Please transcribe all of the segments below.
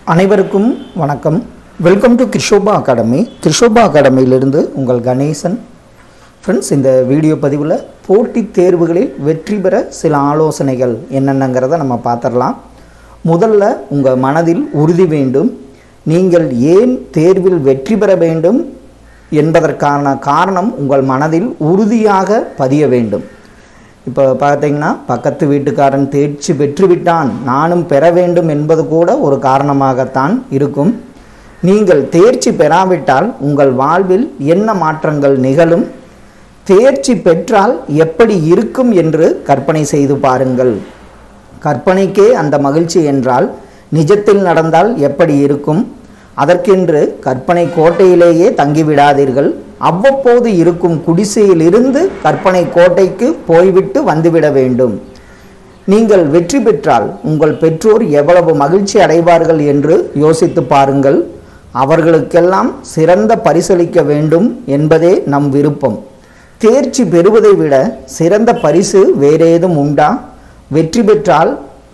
அனைவருக்கும் வணக்கம் welcome to Krishoba academy Krishoba அகாடமியிலிருந்து உங்கள் கணேசன் ஃப்ரெண்ட்ஸ் இந்த வீடியோ பதிவில் போட்டித் தேர்வுகளில் வெற்றி பெற சில ஆலோசனைகள் என்னென்னங்கிறத நம்ம பார்த்துடலாம் முதல்ல உங்கள் மனதில் உறுதி வேண்டும் நீங்கள் ஏன் தேர்வில் வெற்றி பெற வேண்டும் என்பதற்கான காரணம் உங்கள் மனதில் உறுதியாக பதிய வேண்டும் இப்போ பார்த்தீங்கன்னா பக்கத்து வீட்டுக்காரன் தேர்ச்சி பெற்றுவிட்டான் நானும் பெற வேண்டும் என்பது கூட ஒரு காரணமாகத்தான் இருக்கும் நீங்கள் தேர்ச்சி பெறாவிட்டால் உங்கள் வாழ்வில் என்ன மாற்றங்கள் நிகழும் தேர்ச்சி பெற்றால் எப்படி இருக்கும் என்று கற்பனை செய்து பாருங்கள் கற்பனைக்கே அந்த மகிழ்ச்சி என்றால் நிஜத்தில் நடந்தால் எப்படி இருக்கும் அதற்கென்று கற்பனை கோட்டையிலேயே தங்கிவிடாதீர்கள் அவ்வப்போது இருக்கும் குடிசையிலிருந்து கற்பனை கோட்டைக்கு போய்விட்டு வந்துவிட வேண்டும் நீங்கள் வெற்றி பெற்றால் உங்கள் பெற்றோர் எவ்வளவு மகிழ்ச்சி அடைவார்கள் என்று யோசித்து பாருங்கள் அவர்களுக்கெல்லாம் சிறந்த பரிசளிக்க வேண்டும் என்பதே நம் விருப்பம் தேர்ச்சி பெறுவதை விட சிறந்த பரிசு வேறேதும் உண்டா வெற்றி பெற்றால்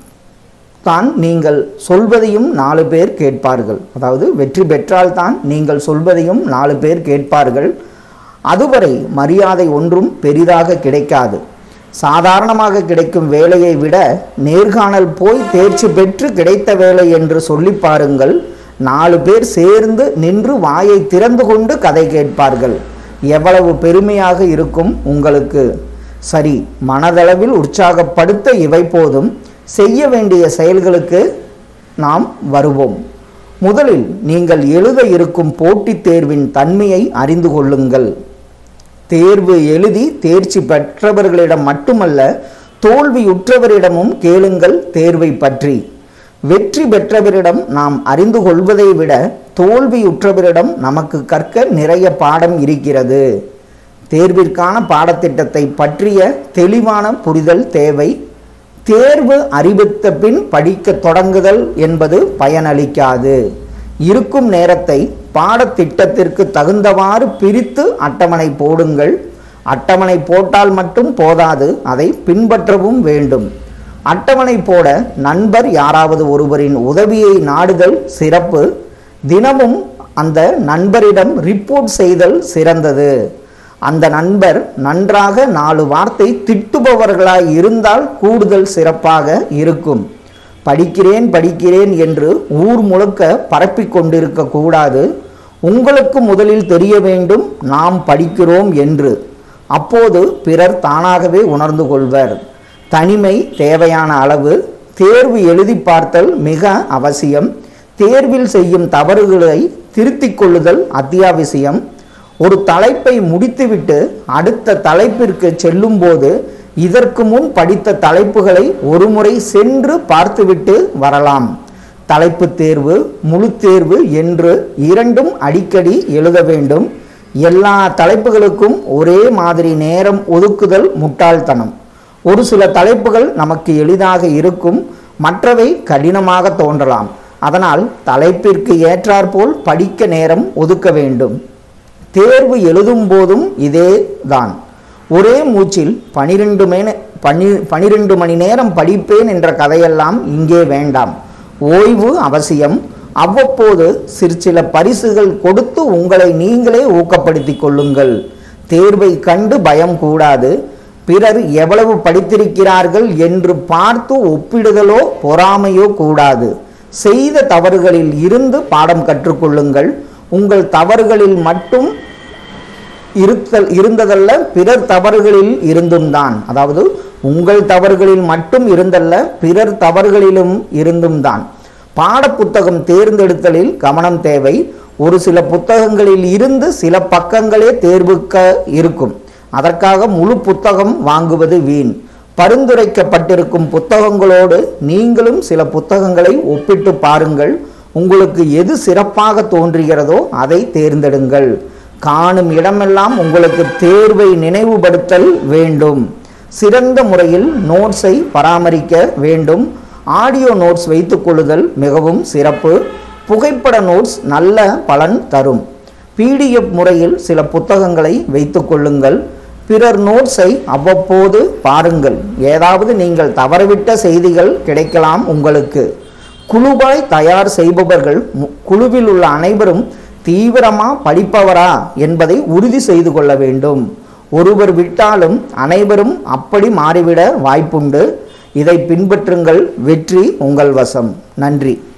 தான் நீங்கள் சொல்வதையும் நாலு பேர் கேட்பார்கள் அதாவது வெற்றி பெற்றால்தான் நீங்கள் சொல்வதையும் நாலு பேர் கேட்பார்கள் அதுவரை மரியாதை ஒன்றும் பெரிதாக கிடைக்காது சாதாரணமாக கிடைக்கும் வேலையை விட நேர்காணல் போய் தேர்ச்சி பெற்று கிடைத்த வேலை என்று சொல்லி பாருங்கள் நாலு பேர் சேர்ந்து நின்று வாயை திறந்து கொண்டு கதை கேட்பார்கள் எவ்வளவு பெருமையாக இருக்கும் உங்களுக்கு சரி மனதளவில் உற்சாகப்படுத்த இவை போதும் செய்ய வேண்டிய செயல்களுக்கு நாம் வருவோம் முதலில் நீங்கள் எழுத இருக்கும் போட்டித் தேர்வின் தன்மையை அறிந்து கொள்ளுங்கள் தேர்வு எழுதி தேர்ச்சி பெற்றவர்களிடம் மட்டுமல்ல தோல்வியுற்றவரிடமும் கேளுங்கள் தேர்வை பற்றி வெற்றி பெற்றவரிடம் நாம் அறிந்து கொள்வதை விட தோல்வியுற்றவரிடம் நமக்கு கற்க நிறைய பாடம் இருக்கிறது தேர்விற்கான பாடத்திட்டத்தை பற்றிய தெளிவான புரிதல் தேவை தேர்வு அறிவித்த பின் படிக்க தொடங்குதல் என்பது பயனளிக்காது இருக்கும் நேரத்தை பாடத்திட்டத்திற்கு தகுந்தவாறு பிரித்து அட்டவணை போடுங்கள் அட்டவணை போட்டால் மட்டும் போதாது அதை பின்பற்றவும் வேண்டும் அட்டவணை போட நண்பர் யாராவது ஒருவரின் உதவியை நாடுதல் சிறப்பு தினமும் அந்த நண்பரிடம் ரிப்போர்ட் செய்தல் சிறந்தது அந்த நண்பர் நன்றாக நாலு வார்த்தை திட்டுபவர்களாய் இருந்தால் கூடுதல் சிறப்பாக இருக்கும் படிக்கிறேன் படிக்கிறேன் என்று ஊர் முழுக்க பரப்பிக் கொண்டிருக்க கூடாது உங்களுக்கு முதலில் தெரிய வேண்டும் நாம் படிக்கிறோம் என்று அப்போது பிறர் தானாகவே உணர்ந்து கொள்வர் தனிமை தேவையான அளவு தேர்வு எழுதி பார்த்தல் மிக அவசியம் தேர்வில் செய்யும் தவறுகளை திருத்திக் கொள்ளுதல் அத்தியாவசியம் ஒரு தலைப்பை முடித்துவிட்டு அடுத்த தலைப்பிற்கு செல்லும்போது இதற்கு முன் படித்த தலைப்புகளை ஒருமுறை சென்று பார்த்துவிட்டு வரலாம் தலைப்பு தேர்வு முழு தேர்வு என்று இரண்டும் அடிக்கடி எழுத வேண்டும் எல்லா தலைப்புகளுக்கும் ஒரே மாதிரி நேரம் ஒதுக்குதல் முட்டாள்தனம் ஒரு சில தலைப்புகள் நமக்கு எளிதாக இருக்கும் மற்றவை கடினமாக தோன்றலாம் அதனால் தலைப்பிற்கு ஏற்றாற்போல் படிக்க நேரம் ஒதுக்க வேண்டும் தேர்வு எழுதும் போதும் இதே தான் ஒரே மூச்சில் பனிரெண்டு மேன பனி பனிரெண்டு மணி நேரம் படிப்பேன் என்ற கதையெல்லாம் இங்கே வேண்டாம் ஓய்வு அவசியம் அவ்வப்போது சிறு சில பரிசுகள் கொடுத்து உங்களை நீங்களே ஊக்கப்படுத்திக் கொள்ளுங்கள் தேர்வை கண்டு பயம் கூடாது பிறர் எவ்வளவு படித்திருக்கிறார்கள் என்று பார்த்து ஒப்பிடுதலோ பொறாமையோ கூடாது செய்த தவறுகளில் இருந்து பாடம் கற்றுக்கொள்ளுங்கள் உங்கள் தவறுகளில் மட்டும் இருத்தல் இருந்ததல்ல பிறர் தவறுகளில் இருந்தும் தான் அதாவது உங்கள் தவறுகளில் மட்டும் இருந்தல்ல பிறர் தவறுகளிலும் இருந்தும் தான் பாடப்புத்தகம் தேர்ந்தெடுத்தலில் கவனம் தேவை ஒரு சில புத்தகங்களில் இருந்து சில பக்கங்களே தேர்வுக்க இருக்கும் அதற்காக முழு புத்தகம் வாங்குவது வீண் பரிந்துரைக்கப்பட்டிருக்கும் புத்தகங்களோடு நீங்களும் சில புத்தகங்களை ஒப்பிட்டு பாருங்கள் உங்களுக்கு எது சிறப்பாக தோன்றுகிறதோ அதை தேர்ந்தெடுங்கள் காணும் இடமெல்லாம் உங்களுக்கு தேர்வை நினைவுபடுத்தல் வேண்டும் சிறந்த முறையில் நோட்ஸை பராமரிக்க வேண்டும் ஆடியோ நோட்ஸ் வைத்துக் கொள்ளுதல் மிகவும் சிறப்பு புகைப்பட நோட்ஸ் நல்ல பலன் தரும் பிடிஎஃப் முறையில் சில புத்தகங்களை வைத்துக் கொள்ளுங்கள் பிறர் நோட்ஸை அவ்வப்போது பாருங்கள் ஏதாவது நீங்கள் தவறவிட்ட செய்திகள் கிடைக்கலாம் உங்களுக்கு குழுவாய் தயார் செய்பவர்கள் மு- குழுவில் உள்ள அனைவரும் தீவிரமா படிப்பவரா என்பதை உறுதி செய்து கொள்ள வேண்டும் ஒருவர் விட்டாலும் அனைவரும் அப்படி மாறிவிட வாய்ப்புண்டு இதை பின்பற்றுங்கள் வெற்றி உங்கள் வசம் நன்றி